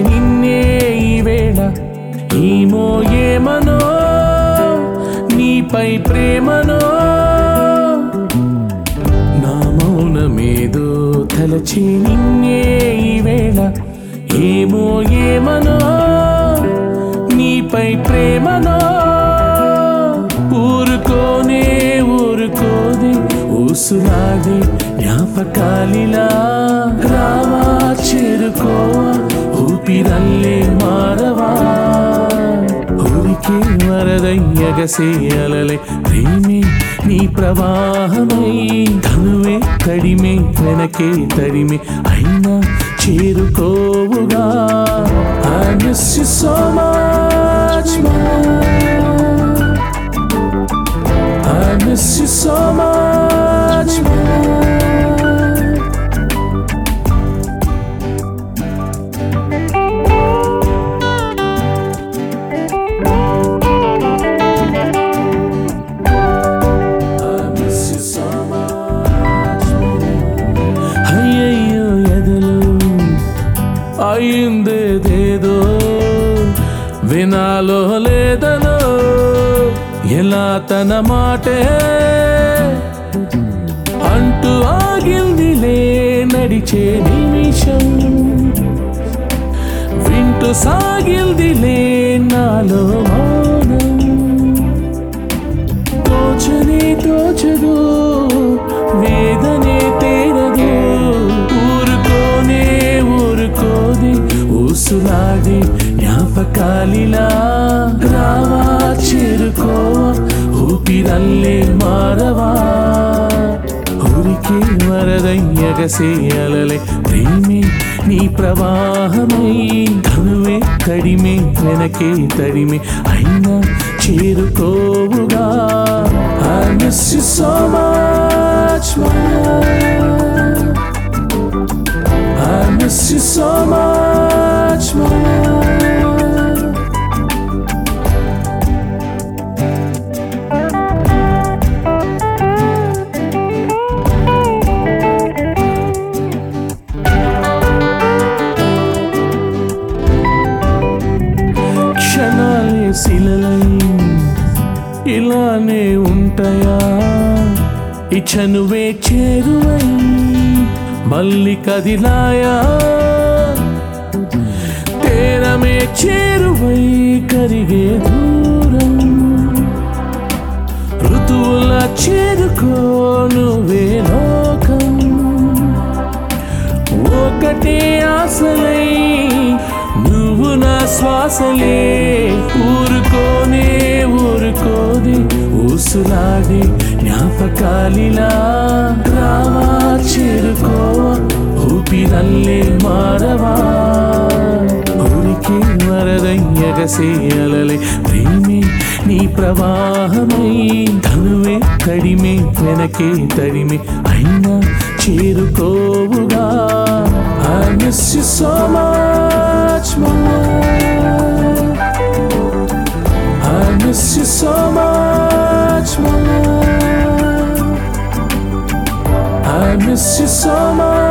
నిన్నే ఈ వేళ ఏమో ఏమనో నీపై ప్రేమనో నా మౌనమేదో తలచి నిన్నే ఈ వేళ ఏమో ఏమనో నీపై ప్రేమనో ఊరుకోనే ఊరుకోది ఊసులాది జ్ఞాపకాలిలా రావా చేరుకోవా ఊపిరల్లే మారవా ఊరికే వరదయ్యగసే అలలే ప్రేమే నీ ప్రవాహమై ధనువే తడిమే వెనకే తడిమే అయినా చేరుకోవుగా I miss you so much more I miss you so much more I miss you so much అయ్యయ్యో ఎదలు అయిందేదేదో వినాలో లేదనో ఎలా తన మాటే అంటూ ఆగిందిలే నడిచే నిమిషం వింటూ సాగిందిలే నాలో మౌనం తోచనే తోచదు వేదనే తేరదు ఊరుకోనే ఊరుకోది ఊసులాడి జ్ఞాపకాలిలా రావా చేరుకోవా ఊపిరల్లే మారవా ఊరికే వరదయ్యగసే అలలే ప్రేమే నీ ప్రవాహమై ధనువే తడిమే వెనకే తడిమే అయినా చేరుకోవుగా I miss you so much more I miss you so much more క్షణాలే శిలలై ఇలానే ఉంటాయా ఈ చనువే చేరువై మళ్ళీ కదిలాయా తేరమే చేరువై కరిగే దూరం ఋతువుల చేరుకో నువ్వే లోకం ఒకటే ఆశలై నువ్వు నా శ్వాసలే ఊరుకోనే ఊరుకోది ఊసులాడి జ్ఞాపకాలిలా రావా చేరుకోవా ఊపిరల్లే మారవా ఊరికే వరదయ్యగసే అలలే ప్రేమే నీ ప్రవాహమై ధనువే తడిమే వెనకే తడిమే అయినా చేరుకోవుగా I miss you so much more I miss you so much more I miss you so much